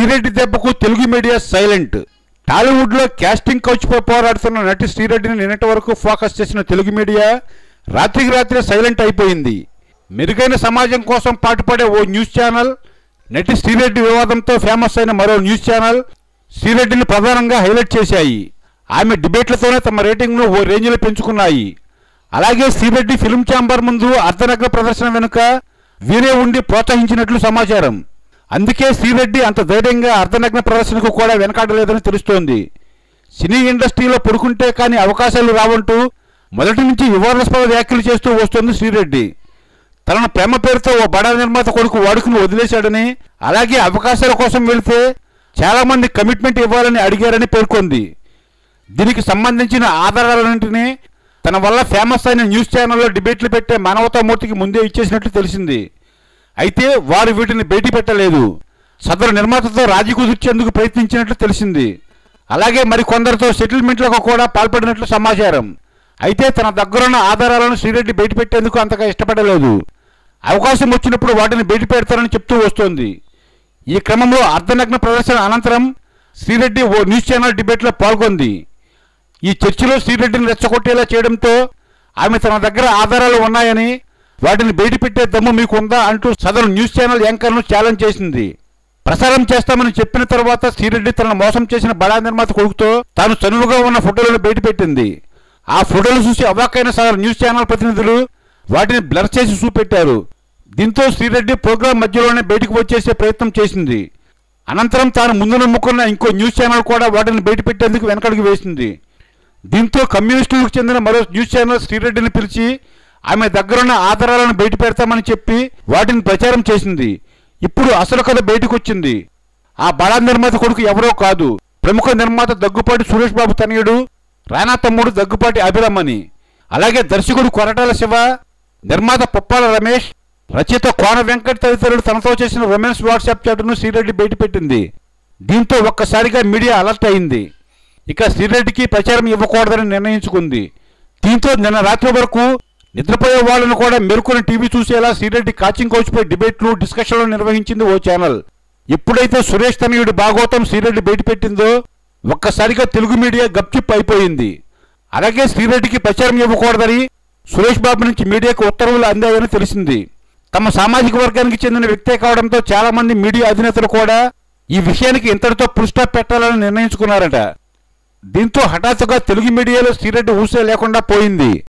శ్రీరెడ్డి దెబ్బకు Telugu media silent Tollywood లో casting couch పై పోరాడుతున్న నటి శ్రీరెడ్డిని నిన్నటి వరకు ఫోకస్ చేసిన తెలుగు మీడియా రాత్రికి రాత్రి సైలెంట్ అయిపోయింది మెరుగైన సమాజం కోసం పాటుపడే ఓ న్యూస్ ఛానల్ నటి శ్రీరెడ్డి వివాదంతో ఫేమస్ అయిన మరో న్యూస్ ఛానల్ శ్రీరెడ్డిని ప్రధానంగా హైలైట్ చేశాయి ఆమె డిబేట్లతోనే తమ రేటింగ్ను ఓ రేంజ్లో పెంచుకున్నాయి అలాగే శ్రీరెడ్డి ఫిల్మ్ ఛాంబర్ ముందు అర్ధనగ్న ప్రదర్శన వెనుక వీరే ఉండి ప్రోత్సహించినట్లు సమాచారం అందుకే శ్రీరెడ్డి అంత ధైర్యంగా అర్ధనగ్న ప్రదర్శనకు కూడా వెనకాడలేదని తెలుస్తోంది సినీ ఇండస్ట్రీలో పడుకుంటే కానీ అవకాశాలు రావంటూ మొదటి నుంచి వివాదాస్పద వ్యాఖ్యలు చేస్తూ వస్తోంది శ్రీరెడ్డి తనను ప్రేమ పేరుతో ఓ బడా నిర్మాత కొడుకు వాడుకుని వదిలేశాడని అలాగే అవకాశాల కోసం వెళితే చాలా మంది కమిట్మెంట్ ఇవ్వాలని అడిగారని పేర్కొంది దీనికి సంబంధించిన ఆధారాలన్నింటినీ తన వల్ల ఫేమస్ అయిన న్యూస్ ఛానల్లో డిబేట్లు పెట్టే మానవతామూర్తికి ముందే ఇచ్చేసినట్లు తెలిసింది అయితే వారు వీటిని బయట పెట్టలేదు సదరు నిర్మాతతో రాజీ కుదిర్చేందుకు ప్రయత్నించినట్లు తెలిసింది అలాగే మరికొందరితో సెటిల్మెంట్లకు కూడా పాల్పడినట్లు సమాచారం అయితే తన దగ్గరున్న ఆధారాలను శ్రీరెడ్డి బయట పెట్టేందుకు అంతగా ఇష్టపడలేదు అవకాశం వచ్చినప్పుడు వాటిని బయట పెడతారని చెప్తూ వస్తోంది ఈ క్రమంలో అర్ధనగ్న ప్రదర్శన అనంతరం శ్రీరెడ్డి ఓ న్యూస్ ఛానల్ డిబేట్లో పాల్గొంది ఈ చర్చలో శ్రీరెడ్డిని రెచ్చగొట్టేలా చేయడంతో ఆమె తన దగ్గర ఆధారాలు ఉన్నాయని వాటిని బయట పెట్టే దమ్ము మీకుందా అంటూ సదరు న్యూస్ ఛానల్ యాంకర్ను ఛాలెంజ్ చేసింది ప్రసారం చేస్తామని చెప్పిన తర్వాత శ్రీరెడ్డి తనను మోసం చేసిన బడా నిర్మాత కొడుకుతో తాను చనువుగా ఉన్న ఫోటోలను బయటపెట్టింది ఆ ఫోటోలు చూసి అవాక్కైన సదరు న్యూస్ ఛానల్ ప్రతినిధులు వాటిని బ్లర్ చేసి చూపెట్టారు దీంతో శ్రీరెడ్డి ప్రోగ్రాం మధ్యలోనే బయటకు వచ్చేసే ప్రయత్నం చేసింది అనంతరం తాను ముందు నమ్ముకున్న ఇంకో న్యూస్ ఛానల్ కూడా వాటిని బయటపెట్టేందుకు వెనకడుగు వేసింది దీంతో కమ్యూనిస్టులకు చెందిన మరో న్యూస్ ఛానల్ శ్రీరెడ్డిని పిలిచి ఆమె దగ్గరున్న ఆధారాలను బయట పెడతామని చెప్పి వాటిని ప్రచారం చేసింది ఇప్పుడు అసలు కథ బయటకు వచ్చింది ఆ బడా నిర్మాత కొడుకు ఎవరో కాదు ప్రముఖ నిర్మాత దగ్గుపాటి సురేష్ బాబు తనయుడు రానా తమ్ముడు దగ్గుపాటి అభిరమ్మని అలాగే దర్శకుడు కొరటాల శివ నిర్మాత పుప్పాల రమేష్ రచయిత కోన వెంకట్ తదితరులు తనతో చేసిన రొమాన్స్ వాట్సాప్ చాట్ను శ్రీరెడ్డి బయటపెట్టింది దీంతో ఒక్కసారిగా మీడియా అలర్ట్ అయింది ఇక శ్రీరెడ్డికి ప్రచారం ఇవ్వకూడదని నిర్ణయించుకుంది దీంతో నిన్న రాత్రి వరకు నిద్రపోయే వాళ్ళను కూడా మెరుకుని టీవీ చూసేలా శ్రీరెడ్డి కాచింగ్ కోచ్పై డిబేట్లు డిస్కషన్లు నిర్వహించింది ఓ ఛానల్ ఎప్పుడైతే సురేష్ తనయుడి భాగవతం శ్రీరెడ్డి బయటపెట్టిందో ఒక్కసారిగా తెలుగు మీడియా గప్చిప్ అయిపోయింది అలాగే శ్రీరెడ్డికి ప్రచారం ఇవ్వకూడదని సురేష్ బాబు నుంచి మీడియాకు ఉత్తర్వులు అందాయని తెలిసింది తమ సామాజిక వర్గానికి చెందిన వ్యక్తే కావడంతో చాలా మంది మీడియా అధినేతలు కూడా ఈ విషయానికి ఇంతటితో పురుస్టాప్ పెట్టాలని నిర్ణయించుకున్నారట దీంతో హఠాత్తుగా తెలుగు మీడియాలో శ్రీరెడ్డి ఊసే లేకుండా పోయింది